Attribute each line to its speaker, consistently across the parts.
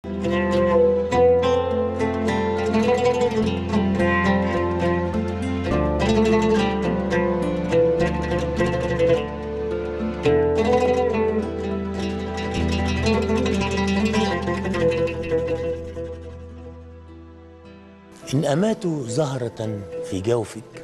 Speaker 1: إن أمات زهرة في جوفك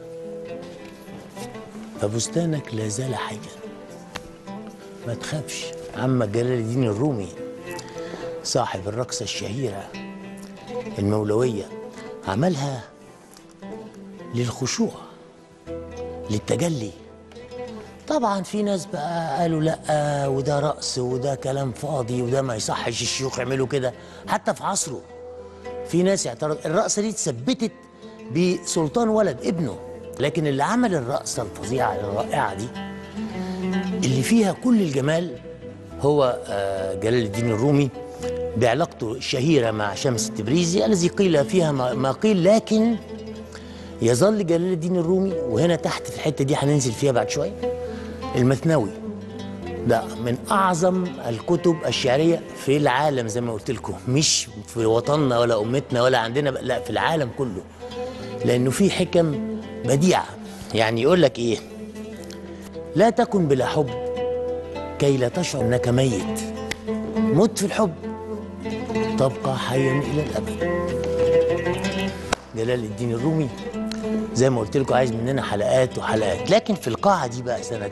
Speaker 1: فبستانك لا زال حيا ما تخافش عم جلال الدين الرومي صاحب الرقصة الشهيرة المولوية عملها للخشوع للتجلي طبعا في ناس بقى قالوا لا وده رقص وده كلام فاضي وده ما يصحش الشيوخ يعملوا كده حتى في عصره في ناس اعترض الرقصه دي اتثبتت بسلطان ولد ابنه لكن اللي عمل الرقصه الفظيعه الرائعه دي اللي فيها كل الجمال هو آه، جلال الدين الرومي بعلاقته الشهيره مع شمس التبريزي الذي قيل فيها ما ما قيل لكن يظل جلال الدين الرومي وهنا تحت في الحته دي هننزل فيها بعد شويه المثنوي ده من اعظم الكتب الشعريه في العالم زي ما قلت لكم مش في وطننا ولا امتنا ولا عندنا بقى لا في العالم كله لانه في حكم بديعه يعني يقول لك ايه لا تكن بلا حب كي لا تشعر انك ميت مت في الحب تبقى حيا الى الابد جلال الدين الرومي زي ما قلت لكم عايز مننا حلقات وحلقات لكن في القاعه دي بقى سنه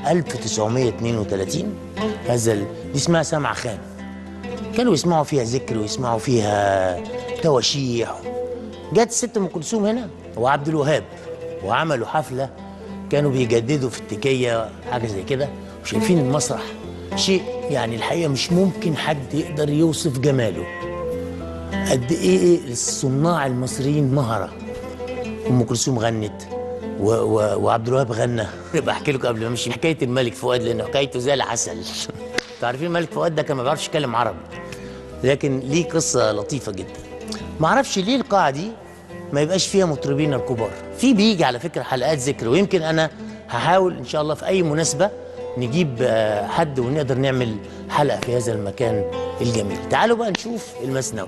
Speaker 1: 1932 هذا ال- دي اسمها سمع خان كانوا يسمعوا فيها ذكر ويسمعوا فيها تواشيح جت الست ام كلثوم هنا وعبد الوهاب وعملوا حفله كانوا بيجددوا في التكيه حاجه زي كده وشايفين المسرح شيء يعني الحقيقه مش ممكن حد يقدر يوصف جماله قد ايه الصناع المصريين مهره ام كلثوم غنت و و وعبد الوهاب غنى يبقى احكي لكم قبل ما امشي حكايه الملك فؤاد لانه حكايته زي العسل انتوا عارفين الملك فؤاد ده كان ما بيعرفش يتكلم عربي لكن ليه قصه لطيفه جدا ما اعرفش ليه القاعه دي ما يبقاش فيها مطربين الكبار في بيجي على فكره حلقات ذكر ويمكن انا هحاول ان شاء الله في اي مناسبه نجيب آه، حد ونقدر نعمل حلقه في هذا المكان الجميل تعالوا بقى نشوف المثنوي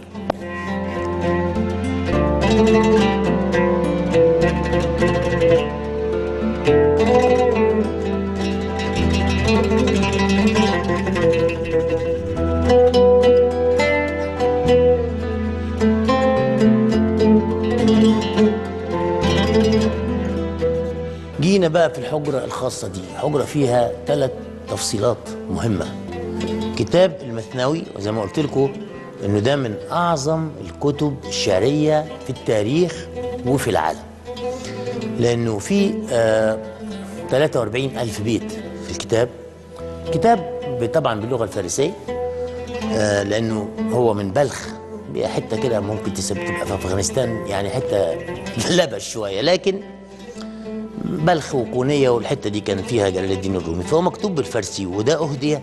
Speaker 1: جينا بقى في الحجرة الخاصة دي حجرة فيها ثلاث تفصيلات مهمة كتاب المثنوي وزي ما قلت لكم انه ده من اعظم الكتب الشعرية في التاريخ وفي العالم لانه في آه 43 الف بيت في الكتاب كتاب طبعا باللغة الفارسية آه لانه هو من بلخ حته كده ممكن تسب- تبقى في افغانستان يعني حته لبش شويه لكن بلخ وقونيه والحته دي كان فيها جلال الدين الرومي فهو مكتوب بالفارسي وده اهدي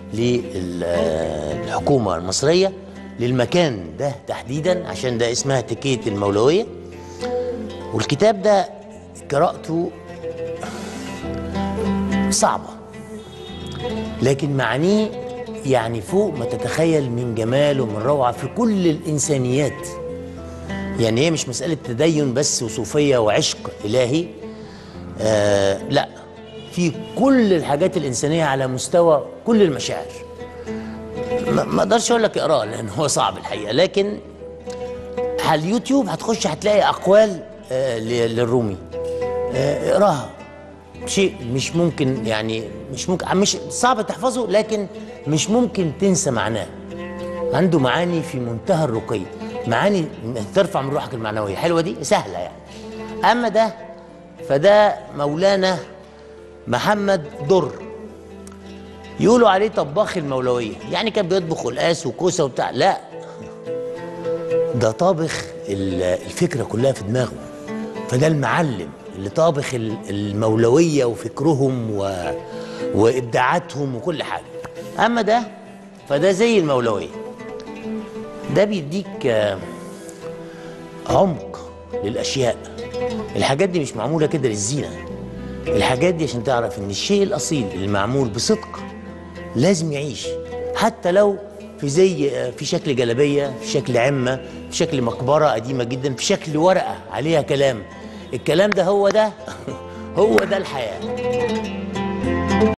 Speaker 1: للحكومه المصريه للمكان ده تحديدا عشان ده اسمها تكيه المولويه والكتاب ده قراءته صعبه لكن معانيه يعني فوق ما تتخيل من جمال ومن روعه في كل الانسانيات يعني هي مش مساله تدين بس وصوفيه وعشق الهي آه لا في كل الحاجات الانسانيه على مستوى كل المشاعر ما ما اقدرش اقول لك اقراه لان هو صعب الحقيقه لكن على اليوتيوب هتخش هتلاقي اقوال آه ل- للرومي آه اقراها شيء مش ممكن يعني مش ممكن مش صعب تحفظه لكن مش ممكن تنسى معناه عنده معاني في منتهى الرقي معاني ترفع من روحك المعنويه حلوه دي سهله يعني اما ده فده مولانا محمد در يقولوا عليه طباخ المولويه يعني كان بيطبخ قلقاس وكوسه وبتاع لا ده طابخ ال- الفكره كلها في دماغه فده المعلم اللي طابخ ال- المولويه وفكرهم و... وابداعاتهم وكل حاجه اما ده فده زي المولويه ده بيديك آه، عمق للاشياء الحاجات دي مش معموله كده للزينه الحاجات دي عشان تعرف ان الشيء الاصيل اللي معمول بصدق لازم يعيش حتى لو في في زي في شكل جلبيه في شكل عمه في شكل مقبره قديمه جدا في شكل ورقه عليها كلام الكلام ده هو ده هو ده الحياه